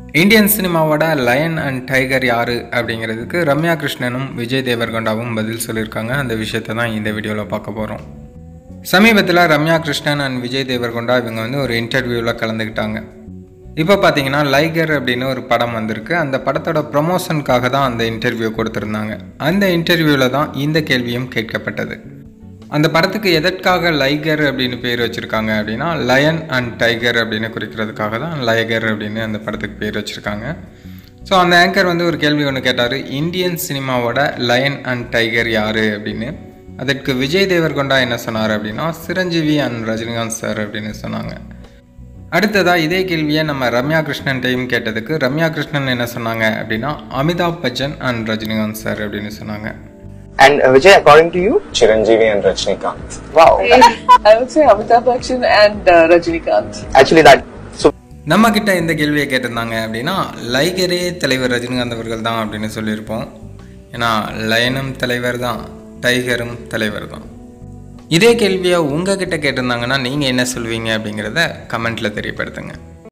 Indian சினிமாவோட line and tiger யாரு அப்படிங்கிறதுக்கு ரம்யா கிருஷ்ணனும் விஜய் தேவர்கொண்டாவும் பதில் சொல்லியிருக்காங்க அந்த விஷயத்தை தான் இந்த வீடியோவில் பார்க்க போகிறோம் சமீபத்தில் ரம்யா கிருஷ்ணன் அண்ட் விஜய் தேவர்கொண்டா இவங்க வந்து ஒரு இன்டர்வியூவில் கலந்துக்கிட்டாங்க இப்போ பார்த்தீங்கன்னா லைகர் அப்படின்னு ஒரு படம் வந்திருக்கு அந்த படத்தோட ப்ரமோஷனுக்காக தான் அந்த இன்டர்வியூ கொடுத்துருந்தாங்க அந்த இன்டர்வியூவில் தான் இந்த கேள்வியும் கேட்கப்பட்டது அந்த படத்துக்கு எதற்காக லைகர் அப்படின்னு பேர் வச்சுருக்காங்க அப்படின்னா லயன் அண்ட் டைகர் அப்படின்னு குறிக்கிறதுக்காக தான் லைகர் அப்படின்னு அந்த படத்துக்கு பேர் வச்சுருக்காங்க ஸோ அந்த ஆங்கர் வந்து ஒரு கேள்வி ஒன்று கேட்டார் இந்தியன் சினிமாவோட லயன் அண்ட் டைகர் யார் அப்படின்னு அதற்கு விஜய் தேவர்கொண்டா என்ன சொன்னார் அப்படின்னா சிரஞ்சீவி அண்ட் ரஜினிகாந்த் சார் அப்படின்னு சொன்னாங்க அடுத்ததாக இதே கேள்வியை நம்ம ரம்யா கிருஷ்ணன்ட்டையும் கேட்டதுக்கு ரம்யா கிருஷ்ணன் என்ன சொன்னாங்க அப்படின்னா அமிதாப் பச்சன் அண்ட் ரஜினிகாந்த் சார் அப்படின்னு சொன்னாங்க And uh, Vijay, according to you? Chiranjeevi and Rajnikant. Wow. I would say Amitabh Bachchan and uh, Rajinikanth. Actually, that. So, நம்ம கிட்ட இந்த கேள்வியை கேட்டிருந்தாங்க அப்படின்னா லைகரே தலைவர் ரஜினிகாந்த் அவர்கள் தான் அப்படின்னு சொல்லியிருப்போம் ஏன்னா லயனும் தலைவர் தான் டைகரும் தலைவர் தான் இதே கேள்வியை உங்ககிட்ட கேட்டிருந்தாங்கன்னா நீங்கள் என்ன சொல்வீங்க அப்படிங்கிறத கமெண்ட்டில் தெரியப்படுத்துங்க